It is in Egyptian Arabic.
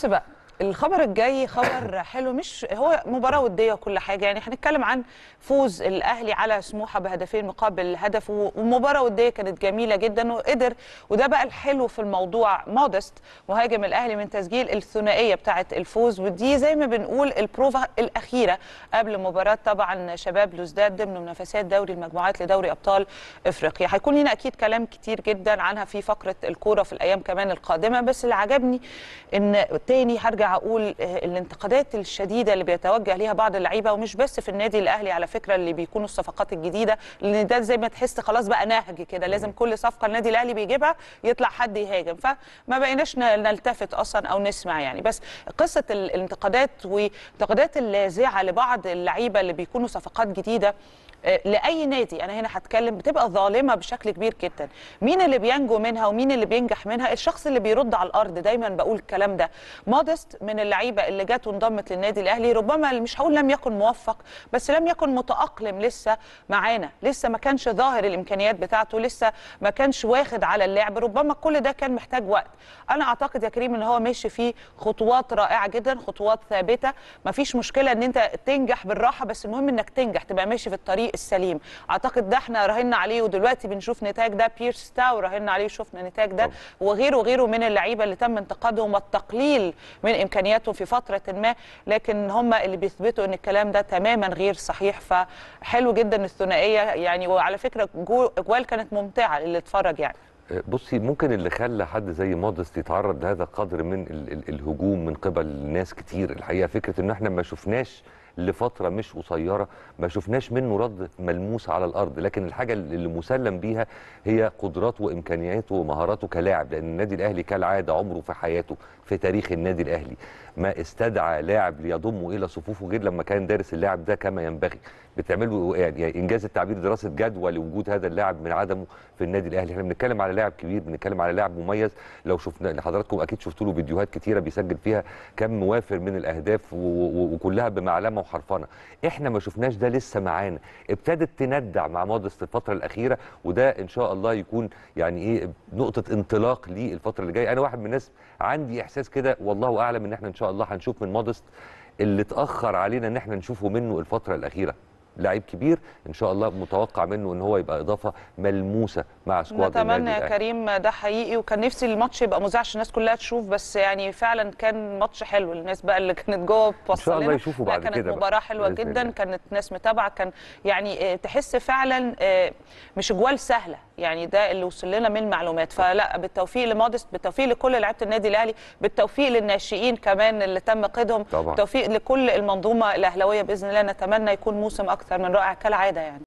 بص بقى الخبر الجاي خبر حلو مش هو مباراه وديه وكل حاجه يعني هنتكلم عن فوز الاهلي على سموحه بهدفين مقابل هدف ومباراه وديه كانت جميله جدا وقدر وده بقى الحلو في الموضوع مودست مهاجم الاهلي من تسجيل الثنائيه بتاعه الفوز ودي زي ما بنقول البروفا الاخيره قبل مباراه طبعا شباب لوزداد ضمن منافسات دوري المجموعات لدوري ابطال افريقيا هيكون لنا اكيد كلام كتير جدا عنها في فقره الكوره في الايام كمان القادمه بس اللي عجبني ان تاني هرجع اقول الانتقادات الشديده اللي بيتوجه ليها بعض اللعيبه ومش بس في النادي الاهلي على فكره اللي بيكونوا الصفقات الجديده لان ده زي ما تحس خلاص بقى نهج كده لازم كل صفقه النادي الاهلي بيجيبها يطلع حد يهاجم فما بقيناش نلتفت اصلا او نسمع يعني بس قصه الانتقادات والانتقادات اللاذعه لبعض اللعيبه اللي بيكونوا صفقات جديده لاي نادي انا هنا هتكلم بتبقى ظالمه بشكل كبير جدا مين اللي بينجو منها ومين اللي بينجح منها الشخص اللي بيرد على الارض دايما بقول الكلام ده مودست من اللعيبه اللي جت وانضمت للنادي الاهلي ربما مش هقول لم يكن موفق بس لم يكن متاقلم لسه معانا لسه ما كانش ظاهر الامكانيات بتاعته لسه ما كانش واخد على اللعب ربما كل ده كان محتاج وقت انا اعتقد يا كريم ان هو ماشي فيه خطوات رائعه جدا خطوات ثابته ما فيش مشكله ان انت تنجح بالراحه بس المهم انك تنجح تبقى ماشي في الطريق السليم اعتقد ده احنا راهنا عليه ودلوقتي بنشوف نتاج ده بيرس تاو راهنا عليه شفنا نتاج ده وغيره وغيره من اللعيبه اللي تم انتقادهم والتقليل من امكانياتهم في فتره ما لكن هم اللي بيثبتوا ان الكلام ده تماما غير صحيح فحلو جدا الثنائيه يعني وعلى فكره جوال كانت ممتعه اللي اتفرج يعني بصي ممكن اللي خلى حد زي مودست يتعرض لهذا القدر من ال ال الهجوم من قبل ناس كتير الحقيقه فكره ان احنا ما شفناش لفتره مش قصيره ما شفناش منه رد ملموس على الارض لكن الحاجه اللي مسلم بيها هي قدراته وامكانياته ومهاراته كلاعب لان النادي الاهلي كالعاده عمره في حياته في تاريخ النادي الاهلي ما استدعى لاعب ليضمه الى صفوفه غير لما كان دارس اللاعب ده كما ينبغي بتعملوا يعني انجاز التعبير دراسه جدوى لوجود هذا اللاعب من عدمه في النادي الاهلي احنا بنتكلم على لاعب كبير بنتكلم على لاعب مميز لو شفنا حضراتكم اكيد شفتوا له فيديوهات كتيره بيسجل فيها كم موافر من الاهداف وكلها بمعلمه وحرفنه احنا ما شفناش ده لسه معانا ابتدت تندع مع مودست الفتره الاخيره وده ان شاء الله يكون يعني ايه نقطه انطلاق ليه الفتره اللي جايه انا واحد من الناس عندي احساس كده والله اعلم ان احنا ان شاء الله هنشوف من مودست اللي اتاخر علينا ان احنا نشوفه منه الفتره الاخيره لعيب كبير ان شاء الله متوقع منه ان هو يبقى اضافه ملموسه مع سكواد نتمنى يا كريم ده حقيقي وكان نفسي الماتش يبقى مذاع عشان الناس كلها تشوف بس يعني فعلا كان ماتش حلو الناس بقى اللي كانت جوه ان شاء الله يشوفوا بعد كانت كده كانت مباراه حلوه جدا الله. كانت ناس متابعه كان يعني تحس فعلا مش جوال سهله يعني ده اللي وصل لنا من المعلومات فلا بالتوفيق لمودست بالتوفيق لكل لعيبه النادي الاهلي بالتوفيق للناشئين كمان اللي تم قيدهم طبعا. بالتوفيق لكل المنظومه الاهلاويه باذن الله نتمنى يكون موسم اكثر من رائع كالعاده يعني